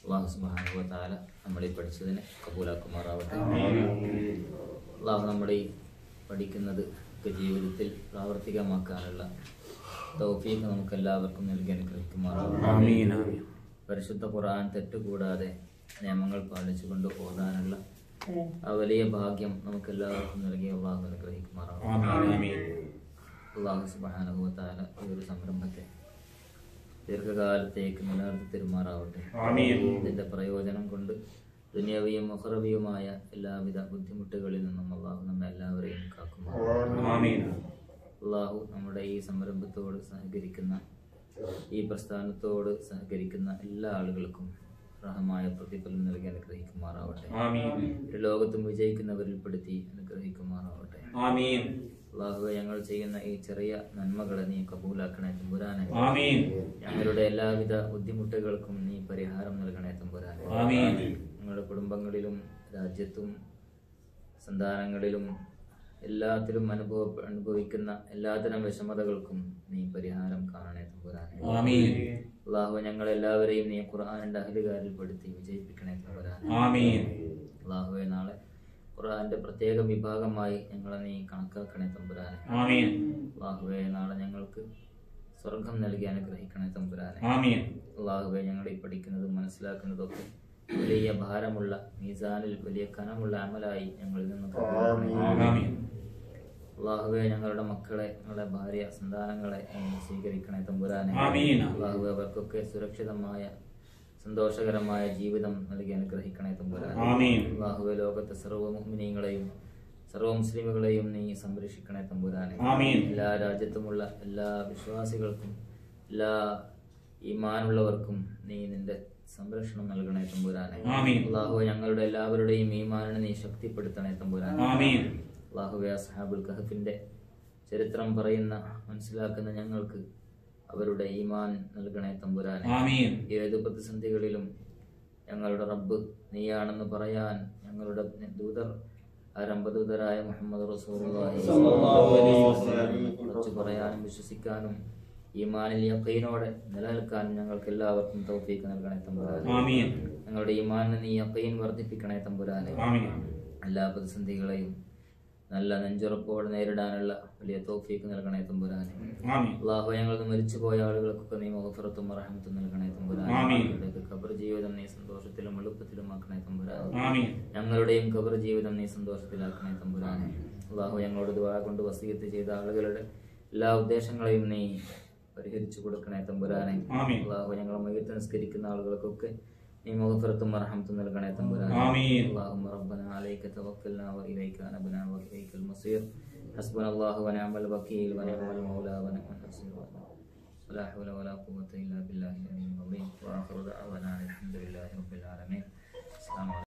അള്ളാഹു സുബ്ഹാനഹു വ തആല നമ്മളീ പഠിച്ചതിനെ കബൂലാക്കുമാറാവട്ടെ അള്ളാഹു നമ്മുടെ ഈ പഠിക്കുന്നത് ഒക്കെ ജീവിതത്തിൽ പ്രാവർത്തികമാക്കാനുള്ള തൗഫീഖ് നമുക്ക് എല്ലാവർക്കും നൽകി അനുഗ്രഹിക്കുമാറാവട്ടെ ആമീൻ ആമീൻ പരിശുദ്ധ ഖുർആൻ തെറ്റുകൂടാതെ നിയമങ്ങൾ പാലിച്ചുകൊണ്ട് ഓതാനുള്ള ആ വലിയ ഭാഗ്യം നമുക്ക് എല്ലാവർക്കും നൽകി അള്ളാഹു അനുഗ്രഹിക്കുമാറാവട്ടെ ആമീൻ ആമീൻ അള്ളാഹു സുബ്ഹാനഹു വ തആല ഈ ഒരു സംരംഭത്തെ ദീർഘകാലത്തേക്ക് നിലനിർത്തി തെരുമാറാവട്ടെ ആമീൻ ഇതിന്റെ പ്രയോജനം കൊണ്ട് ദുനിയവിയും മുഹറവിയുമായ എല്ലാവിധ ബുദ്ധിമുട്ടുകളിൽ നിന്നും അള്ളാഹു നമ്മെ എല്ലാവരെയും കാക്കുമാറാവട്ടെ ആമീൻ അള്ളാഹു നമ്മുടെ ഈ സംരംഭത്തോട് സഹകരിക്കുന്ന ഈ പ്രസ്ഥാനത്തോട് സഹകരിക്കുന്ന എല്ലാ ആളുകൾക്കും റഹമായ പ്രതിഫലം നൽകി അനുഗ്രഹിക്കുമാറാവട്ടെ ആമീൻ ഒരു ലോകത്തും വിജയിക്കുന്നവരിൽ പെടുത്തി അനുഗ്രഹിക്കുമാറാവട്ടെ ആമീൻ അള്ളാഹു ഞങ്ങൾ ചെയ്യുന്ന ഈ ചെറിയ നന്മകളെ നീ കബൂലാക്കണേ തമ്പുരാനെ ആമീൻ ഞങ്ങളുടെ എല്ലാവിധ ബുദ്ധിമുട്ടുകൾക്കും നീ പരിഹാരം നൽകണേ തമ്പുരാനെ ആമീൻ ഞങ്ങളുടെ കുടുംബങ്ങളിലും രാജ്യത്തും സന്താനങ്ങളിലും എല്ലാത്തിലും അനുഭവ അനുഭവിക്കുന്ന എല്ലാതരം വിഷമതകൾക്കും നീ പരിഹാരം കാണണേ തമ്പുരാനെ ആമീൻ അള്ളാഹു ഞങ്ങൾ എല്ലാവരെയും നീ ഖുർആാനിന്റെ അഹലുകാരിൽ പെടുത്തി വിജയിപ്പിക്കണേ തമ്പുരാനെ ആമീൻ അള്ളാഹുവെ നാളെ ഖുർആന്റെ പ്രത്യേക വിഭാഗമായി ഞങ്ങളെ നീ കണക്കാക്കണേ തമ്പുരാനെ ആമീൻ അള്ളാഹുവെ നാളെ ഞങ്ങൾക്ക് സ്വർഗം നൽകി അനുഗ്രഹിക്കണേ തമ്പുരാനെ ആമീൻ അള്ളാഹുവെ ഞങ്ങൾ ഈ പഠിക്കുന്നതും മനസ്സിലാക്കുന്നതും ഒക്കെ വലിയ ഭാരമുള്ള മീസാനിൽ വലിയ കനമുള്ള അമലായി ഞങ്ങളിൽ നിന്ന് ആമീൻ അള്ളാഹുവെ ഞങ്ങളുടെ മക്കളെ ഞങ്ങളുടെ ഭാര്യ സന്താനങ്ങളെ നീ സ്വീകരിക്കണേ തമ്പുരാനെ ആമീൻ. അള്ളാഹുവെ അവർക്കൊക്കെ സുരക്ഷിതമായ സന്തോഷകരമായ ജീവിതം നൽകി അനുഗ്രഹിക്കണേ തമ്പുരാനെ ആമീൻ. അള്ളാഹുവെ ലോകത്തെ സർവ്വ മുഅ്മിനീങ്ങളെയും സർവ്വ മുസ്ലിമുകളെയും നീ സംരക്ഷിക്കണേ തമ്പുരാനെ ആമീൻ. എല്ലാ രാജ്യത്തുമുള്ള എല്ലാ വിശ്വാസികൾക്കും എല്ലാ ഈമാനുള്ളവർക്കും നീ നിന്റെ സംരക്ഷണം നൽകണേ തമ്പുരാനെ ആമീൻ. അള്ളാഹു ഞങ്ങളുടെ എല്ലാവരുടെയും ഈമാനിനെ നീ ശക്തിപ്പെടുത്തണേ തമ്പുരാനെ ആമീൻ അള്ളാഹുവെ അസ്ഹാബുൽ കഹഫിന്റെ ചരിത്രം പറയുന്ന മനസ്സിലാക്കുന്ന ഞങ്ങൾക്ക് അവരുടെ ഈമാൻ നൽകണേ തമ്പുരാനെ ആമീൻ ഏത് പ്രതിസന്ധികളിലും ഞങ്ങളുടെ റബ്ബ് നീയാണെന്ന് പറയാൻ ഞങ്ങളുടെ ദൂതർ ആരംഭദൂതരായ മുഹമ്മദ് റസൂലുള്ളാഹി ഉറച്ചു പറയാനും വിശ്വസിക്കാനും ഈമാനിൽ യഖീനോടെ നിലനിൽക്കാനും ഞങ്ങൾക്ക് എല്ലാവർക്കും തൗഫീഖ് നൽകണേ തമ്പുരാനെ ആമീൻ ഞങ്ങളുടെ ഈമാനിനെ നീ യഖീൻ വർദ്ധിപ്പിക്കണേ തമ്പുരാനെ ആമീൻ എല്ലാ പ്രതിസന്ധികളെയും നല്ല നെഞ്ചുറപ്പോടെ നേരിടാനുള്ള വലിയ തോഫീക്ക് നൽകണേ തമ്പുരാനെ ആമീൻ അള്ളാഹു ഞങ്ങൾ മരിച്ചു പോയ ആളുകൾക്കൊക്കെ നീ മുഖഫറത്തും റഹമത്തും നൽകണേ തമ്പുരാനെ ആമീൻ. അവരുടെയൊക്കെ ഖബർ ജീവിതം നീ സന്തോഷത്തിലും എളുപ്പത്തിലും ആക്കണേ തമ്പുരാനെ ആമീൻ ഞങ്ങളുടെയും ഖബർ ജീവിതം നീ സന്തോഷത്തിലാക്കണേ തമ്പുരാനെ അള്ളാഹു ഞങ്ങളോട് ദുആ കൊണ്ട് വസീയത്ത് ചെയ്ത ആളുകളുടെ എല്ലാ ഉദ്ദേശങ്ങളെയും നീ പരിഹരിച്ചു കൊടുക്കണേ തമ്പുരാനെ ആമീൻ. അള്ളാഹു ഞങ്ങൾ മയ്യത്ത് നിസ്കരിക്കുന്ന ആളുകൾക്കൊക്കെ നീ മുഖഫറത്തും റഹമത്തും നൽകണേ തമ്പുരാനെ ആമീൻ. اللهم ربنا عليك توكلنا وإليك أنبنا وإليك المصير حسبنا الله ونعم الوكيل ونعم المولى ونعم النصير ولا حول ولا قوة إلا بالله العلي العظيم وآخر دعوانا أن الحمد لله رب العالمين السلام عليكم